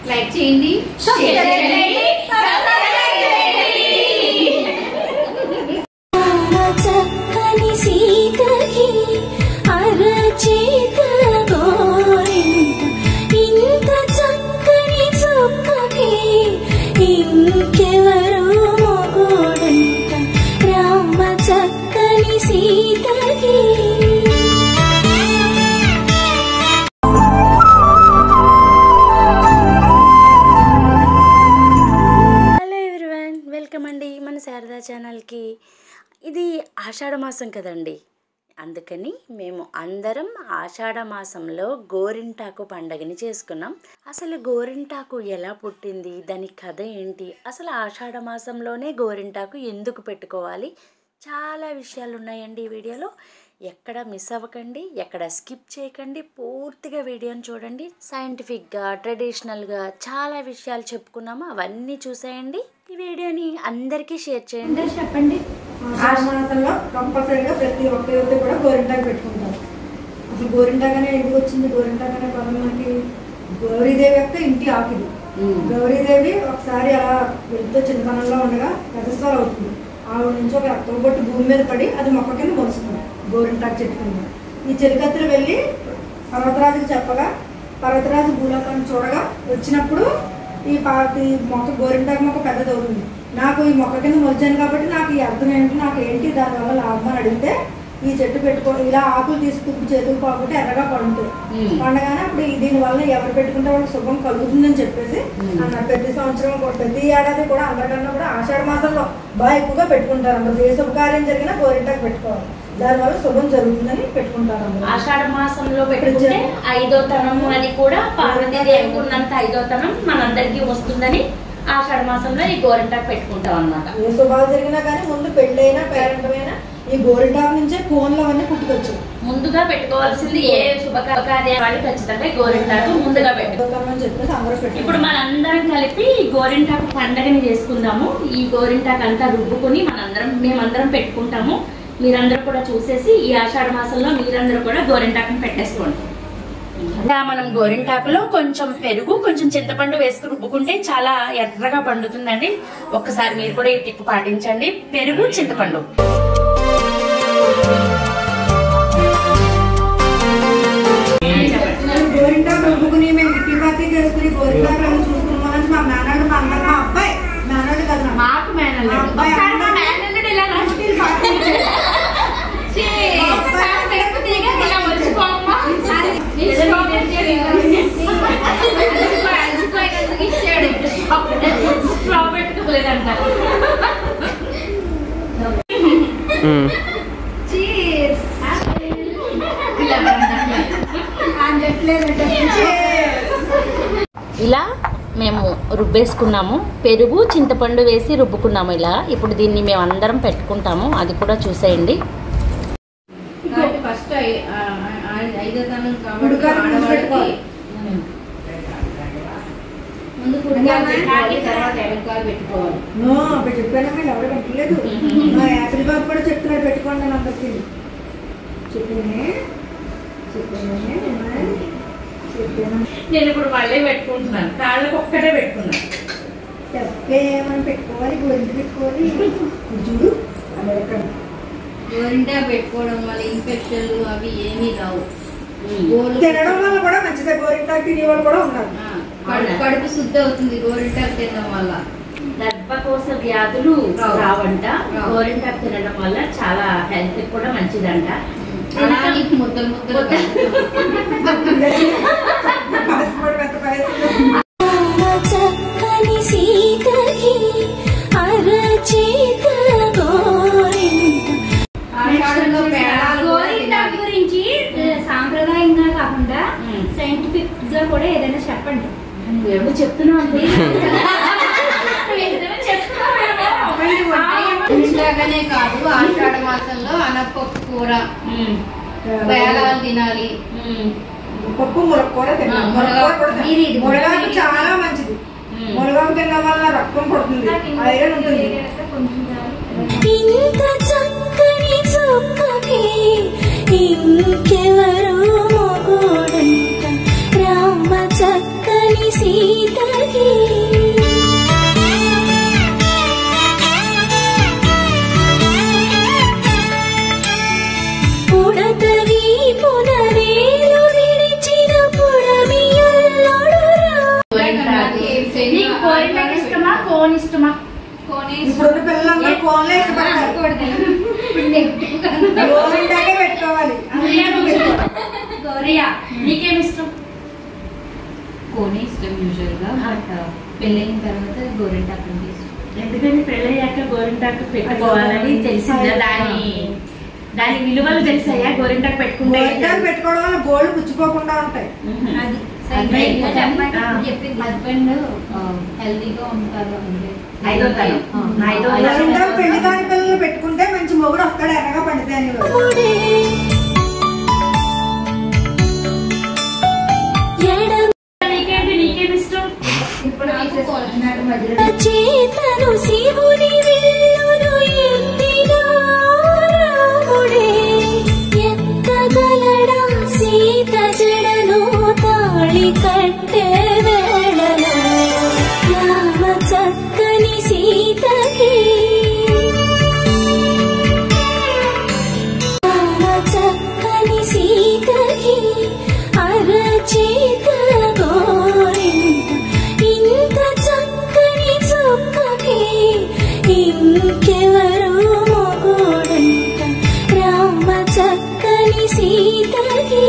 Like చేయండి share చేయండి subscribe చేయండి చక్కని సీతకి అరచేత గోరింట ఇంత చక్కని చుక్కకి ఇంకెవరు మొగుడంట రామ చక్కని సీతకి హలో ఎవ్రీవన్ వెల్కమ్ అండి మన శారదా ఛానల్కి ఇది ఆషాఢ మాసం కదండి అందుకని మేము అందరం ఆషాఢ మాసంలో గోరింటాకు పండగని చేసుకున్నాం అసలు గోరింటాకు ఎలా పుట్టింది దాని కథ ఏంటి అసలు ఆషాఢ మాసంలోనే గోరింటాకు ఎందుకు పెట్టుకోవాలి చాలా విషయాలు ఉన్నాయండి ఈ వీడియోలో ఎక్కడ మిస్ అవ్వకండి ఎక్కడ స్కిప్ చేయకండి పూర్తిగా వీడియోని చూడండి సైంటిఫిక్గా ట్రెడిషనల్గా చాలా విషయాలు చెప్పుకున్నాము అవన్నీ చూసేయండి ఈ వీడియోని అందరికీ షేర్ చేయండి చెప్పండి ఆషాఢ మాసంలో కంపల్సరీగా ప్రతి ఒక్క యువత కూడా గోరింటాకు పెట్టుకుంటారు అసలు గోరింటాకనే ఎందుకు వచ్చింది గోరింటాకనే పదం మనకి గౌరీదేవి యొక్క ఇంటి ఆకిది గౌరీదేవి ఒకసారి అలా వెళ్తూ చిన్నతనంలో ఉండగా రజస్వాలు అవుతుంది ఆవిడ నుంచి ఒక రక్తం బొట్టు భూమి మీద పడి అది మొక్క కింద మొలుస్తుంది గోరింటాకు చెట్టు కింద ఈ చెలికత్తులు వెళ్ళి పర్వతరాజుకి చెప్పగా పర్వతరాజు భూలోకాన్ని చూడగా వచ్చినప్పుడు ఈ పా ఈ మొక్క గోరింటాకు మొక్క పెద్దది అవుతుంది నాకు ఈ మొక్క కింద మొలిచాను కాబట్టి నాకు ఈ అర్థం ఏంటి నాకు ఏంటి దానివల్ల లాభం అని అడిగితే ఈ చెట్టు పెట్టుకో ఇలా ఆకులు తీసుకుని చేతులు పోకుంటే ఎర్రగా పండుతాయి పండగానే అప్పుడు ఈ దీనివల్ల ఎవరు పెట్టుకుంటే వాళ్ళకి శుభం కలుగుతుందని చెప్పేసి అన్న ప్రతి సంవత్సరం కూడా ప్రతి ఏడాది కూడా అందరికన్నా కూడా ఆషాఢ మాసంలో బాగా ఎక్కువగా పెట్టుకుంటారు అందరూ ఏ శుభకార్యం జరిగినా గోరింటాకు పెట్టుకోవాలి దానివల్ల శుభం జరుగుతుందని పెట్టుకుంటారు అందరూ ఆషాఢ మాసంలో పెట్టుకుంటే ఐదో తనము అని కూడా పార్వతీదేవికి ఉన్నంత ఐదో తనం మనందరికీ వస్తుందని ఆషాఢ మాసంలో ఈ గోరింటాకు పెట్టుకుంటాం అన్నమాట ఏ శుభాలు జరిగినా కానీ ముందు పెళ్ళైనా పేరెంటమైనా ఈ గోరింటాకు నుంచే కోన్లు అవన్నీ పుట్టుకొచ్చు ముందుగా పెట్టుకోవాల్సింది ఏ శుభకార్యాలు ఖచ్చితంగా ఈ గోరింటాకు ముందుగా పెట్టు అని చెప్పేసి అందరూ ఇప్పుడు పెట్టుకుంటారు మనందరం కలిపి ఈ గోరింటాకు పండగని చేసుకుందాము ఈ గోరింటాకు అంతా రుబ్బుకుని మనందరం మేమందరం పెట్టుకుంటాము మీరందరూ కూడా చూసేసి ఈ ఆషాఢ మాసంలో మీరందరూ కూడా గోరింటాకుని పెట్టేసుకోండి ఇలా మనం గోరింటాకులో కొంచెం పెరుగు కొంచెం చింతపండు వేసుకుని రుబ్బుకుంటే చాలా ఎర్రగా పండుతుందండి ఒక్కసారి మీరు కూడా ఈ టిప్ పాటించండి పెరుగు చింతపండు గోరింటాకు రుబ్బుకుని మేము ఇట్టి పార్టీ చేసుకుని గోరింటాకు అవి చూసుకున్నామని మా మేనాడు మా అమ్మ మా అబ్బాయి మేనాడు కదా నా మాకు మేనల్లుడు. మా అబ్బాయి ఒకసారి మా అమ్మ- మేనల్లుడు ఇలా రాసి ఛీ, ఒకసారి పెరుగు తీగ ఇలా వచ్చుకో అమ్మా. అలసిపోయినందుకు ఇచ్చాడు. స్ట్రా పెట్టుకోలేదంట. ఇలా ఇలా మేము రుబ్బేసుకున్నాము పెరుగు చింతపండు వేసి రుబ్బుకున్నాము ఇలా ఇప్పుడు దీన్ని మేము అందరం పెట్టుకుంటాము అది కూడా చూసేయండి కాబట్టి ఫస్ట్ ఐ- ఆ, ఆ, ఐదో తనం కాబట్టి ఉడకాలి, ముందు ఆడవాళ్ళకి పెట్టుకోవాలి. ముందు కుడికాలు పెట్టుకోవాలి తర్వాత ఎడమకాలు పెట్టుకోవాలి నో అప్పుడు చెప్పాను మీరు ఎవరు పెట్టలేదు మా యాపిల్ బాబు కూడా చెప్తున్నాడు పెట్టుకోండి అని అందరికి చెప్పానే చెప్పానే చెప్పాను నేను ఇప్పుడు మళ్ళీ పెట్టుకుంటున్నాను కాళ్ళకు ఒక్కటే పెట్టుకున్నాను చెప్పేమని పెట్టుకోవాలి గోరింటి పెట్టుకోవాలి ఇది చూడు అలా ఎక్కడ గోరింటా పెట్టుకోవడం వల్ల ఇన్ఫెక్షన్లు అవి ఏమీ రావు గోళ్ళు తినడం వల్ల కూడా మంచిదే గోరింటాకు తినేవాళ్ళు కూడా ఉన్నారు ఆ, కడుపు- కడుపు శుద్ధి అవుతుంది గోరింటా తినడం వల్ల గర్భకోశ వ్యాధులు రావు. రావంట రావు. గోరింటాకు తినడం వల్ల చాలా హెల్త్ కూడా మంచిదంట అలాగే ముద్దలు ముద్దలు పాసిపోవడం ఎంత పాయసం రామ చక్కని సీతకి అరచేత గోరింట ఆషాఢంలో పేడాలు కూడా గోరింటా తినాలి. గురించి ఆ, సాంప్రదాయంగా కాకుండా మ్మ్. సైంటిఫిక్ గా కూడా ఏదైనా చెప్పండి నువ్వేమో చెప్తున్నావు అండి ఇంట్లాగానే కాదు ఆషాఢ మాసంలో అనపప్పు కూర పేలాలు తినాలి పప్పు ములక్కూర తిన్నాం ఆ, ములక్కూర కూడా మునగాకు. ఇది తిన్నాం. మునగాకు చాలా మంచిది మునగాకు తినడం వల్ల రక్తం పడుతుంది ఐరన్ ఉంటుంది ఇంత చక్కని చుక్కకి ఇంకెవరు మొగుడంట రామ చక్కని సీత సీతకి పుడతవి పునరేలు విరిచిన పుడమియల్లోడురా నీకు గోరింటాకు ఇష్టమా కోన్ ఇష్టమా ఇప్పుడున్న పిల్లలందరూ ఫోన్లే ఇష్టపడతారు గోరింటాకే పెట్టుకోవాలి ప్రియా నువ్వు ప్రియా నీకేం ఇష్టం కోనే ఇష్టం యూజువల్ గా బట్ పెళ్ళైన తర్వాత గోరింటాకు అంటే ఇష్టం ఎందుకని పెళ్ళయ్యాక గోరింటాకు పెట్టుకోవాలని తెలిసిందా దాని దాని విలువలు తెలిసాయా గోరింటాకు పెట్టుకుంటే గోరింటాకు పెట్టుకోవడం వల్ల గోళ్ళు పుచ్చిపోకుండా ఉంటాయి అది అంటే ఆ. హస్బెండ్ హెల్తీగా ఉంటారు అంటే ఐదో తరం. ఐదో తరం. గోరింటాకు పెళ్లి కాని పిల్లలు పెట్టుకుంటే మంచి మొగుడు వస్తాడు ఎర్రగా పండితే అని పుడే ఎడమ నీకేంటి నీకేం ఇష్టం చేతను శివుని విల్లును ఎత్తిన రాముడే ఎత్తగలడా సీత జడను తాళి కట్టే వేళలో రామ చక్కని సీతకి రామ చక్కని సీతకి అరచేత గోరింట ఇంత చక్కని చుక్కకి ఇంకెవరు మొగుడంట రామ చక్కని సీతకి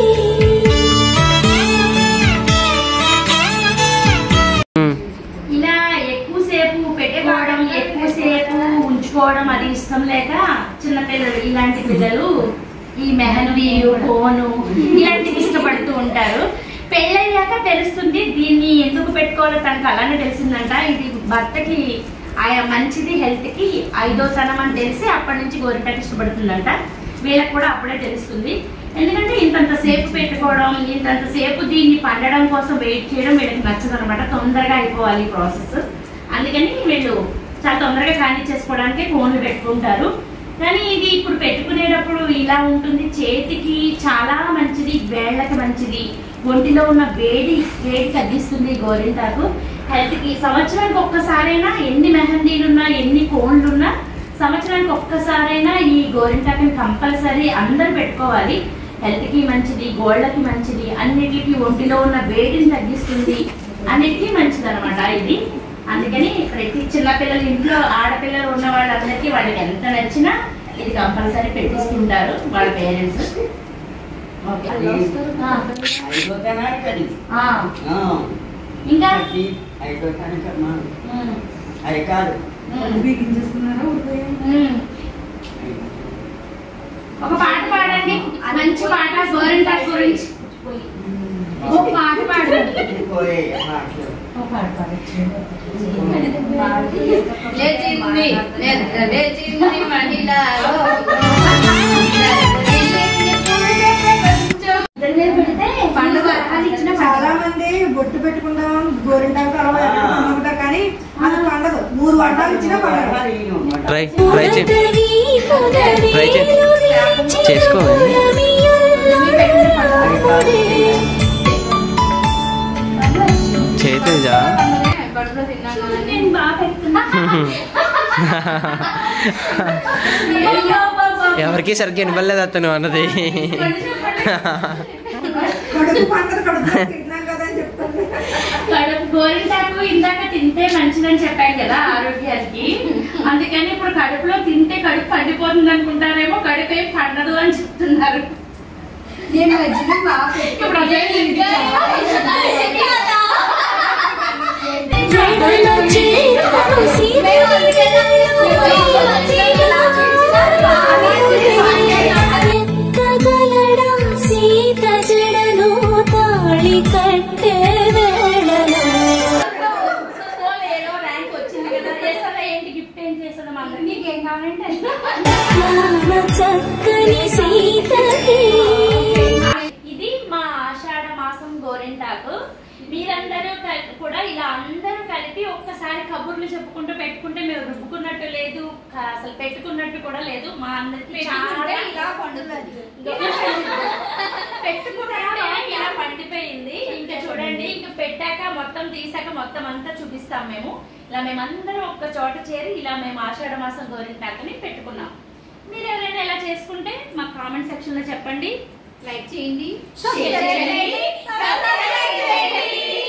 ఇలా ఎక్కువసేపు పెట్టుకోవడం ఎక్కువసేపు ఉంచుకోవడం అది ఇష్టం లేక చిన్న పిల్లలు ఇలాంటి పిల్లలు ఈ మెహందీ కోను ఇలాంటివి ఇష్టపడుతూ ఉంటారు పెళ్ళయ్యాక తెలుస్తుంది దీన్ని ఎందుకు పెట్టుకోవాలో తనకు అలానే తెలిసిందంట ఇది భర్తకి ఆయా మంచిది హెల్త్ కి ఐదో తనం అని తెలిసి అప్పటి నుంచి గోరింటాకు ఇష్టపడుతుందంట వీళ్ళకి కూడా అప్పుడే తెలుస్తుంది ఎందుకంటే ఇంతంత సేపు పెట్టుకోవడం ఇంతంత సేపు దీన్ని పండడం కోసం వెయిట్ చేయడం వీళ్ళకి నచ్చదు అనమాట తొందరగా అయిపోవాలి ప్రాసెస్ అందుకని వీళ్ళు చాలా తొందరగా కానిచ్చేసుకోవడానికి ఫోన్లు పెట్టుకుంటారు కానీ ఇది ఇప్పుడు పెట్టుకునేటప్పుడు ఇలా ఉంటుంది చేతికి చాలా మంచిది వేళ్ళకి మంచిది ఒంటిలో ఉన్న వేడి వేడి తగ్గిస్తుంది గోరింటాకు హెల్త్ కి సంవత్సరానికి ఒక్కసారైనా ఎన్ని మెహందీలున్నా ఎన్ని కోన్లున్నా సంవత్సరానికి ఒక్కసారైనా ఈ గోరింటాకుని కంపల్సరీ అందరూ పెట్టుకోవాలి హెల్త్ కి మంచిది గోళ్ళకి మంచిది అన్నిటికి ఒంటిలో ఉన్న వేడిని తగ్గిస్తుంది అన్నిటికీ మంచిది అనమాట ఇది అందుకని ప్రతి చిన్న పిల్లలు ఇంట్లో ఆడపిల్లలు ఉన్న వాళ్ళందరికీ వాళ్ళకి ఎంత నచ్చినా ఇది కంపల్సరీ పెట్టిస్తుంటారు వాళ్ళ పేరెంట్స్ ఓకే ఆ. ఐదో తనానికి అది ఆ. ఆ, ఇంకా అది ఐదో తనానికి అమ్మా ఉమ్, అది కాదు ఉమ్, బిగించేసుకున్నారా ఊరిపోయి ఉమ్. ఒక పాట పాడండి మంచి పాట గోరింటాకు గురించి ఒక పాట పాడండి ఇంకోరే మాటలు ఒక పాట పాడచ్చు లేచింది నిద్ర లేచింది మహిళ పండుగ అది ఇచ్చిన చాలా మంది బొట్టు పెట్టుకుందాం గోరింటాకు అలా పెట్టుకుంటాం కానీ అది పండదు మూడు వంటలు ఇచ్చినా పండదు ట్రై ట్రై చేయి పుడతవి ట్రై చేయి. పునరేలు విరిచిన చేసుకో. పుడమియల్లోడురే చేతేజా కడుపులో తిన్నాను కదా అని. నేను బాగా పెడుతున్నా ఎవరికి సరిగ్గా వినపడలేదు అతను అన్నది కడుపు పండదు కడుపు తింటున్నాం కదా అని చెప్తుంది కడుపు గోరింటాకు ఇందాక తింటే మంచిదని చెప్పాను కదా ఆరోగ్యానికి అందుకని ఇప్పుడు కడుపులో తింటే కడుపు పండిపోతుంది అనుకుంటారేమో కడుపు ఏం పండదు అని చెప్తున్నారు నేను మధ్యలో బాగా ఇప్పుడు అదే జడల చేతను ఎత్తగలడా సీత జడను తాళి కట్టే వేళలో ఏదో ర్యాంక్ వచ్చింది కదా చేస్తారా ఏంటి గిఫ్ట్ ఏం చేస్తాం అందరికి నీకేం కావాలంటే అది. రామ చక్కని సీతకి ఇది మా ఆషాఢ మాసం గోరింటాకు మీరందరూ కల్- కూడా ఇలా అందరూ కలిపి ఒక్కసారి కబుర్లు చెప్పుకుంటూ పెట్టుకుంటే మేము రుబ్బుకున్నట్టు లేదు క- అసలు పెట్టుకున్నట్టు కూడా లేదు మా అందరికి పెట్టుకుంటే చాలా ఇలా పండుతుంది పెట్టుకుంటే ఇలా పండిపోయింది ఇంకా చూడండి ఇంకా పెట్టాక మొత్తం తీసాక మొత్తం అంతా చూపిస్తాం మేము ఇలా మేమందరం ఒక్క చోట చేరి ఇలా మేము ఆషాఢ మాసం గోరింటాకని పెట్టుకున్నాం మీరు ఎవరైనా ఇలా చేసుకుంటే మా కామెంట్ సెక్షన్ లో చెప్పండి లైక్ చేయండి షేర్ చేయండి, సబ్స్క్రైబ్ చేయండి.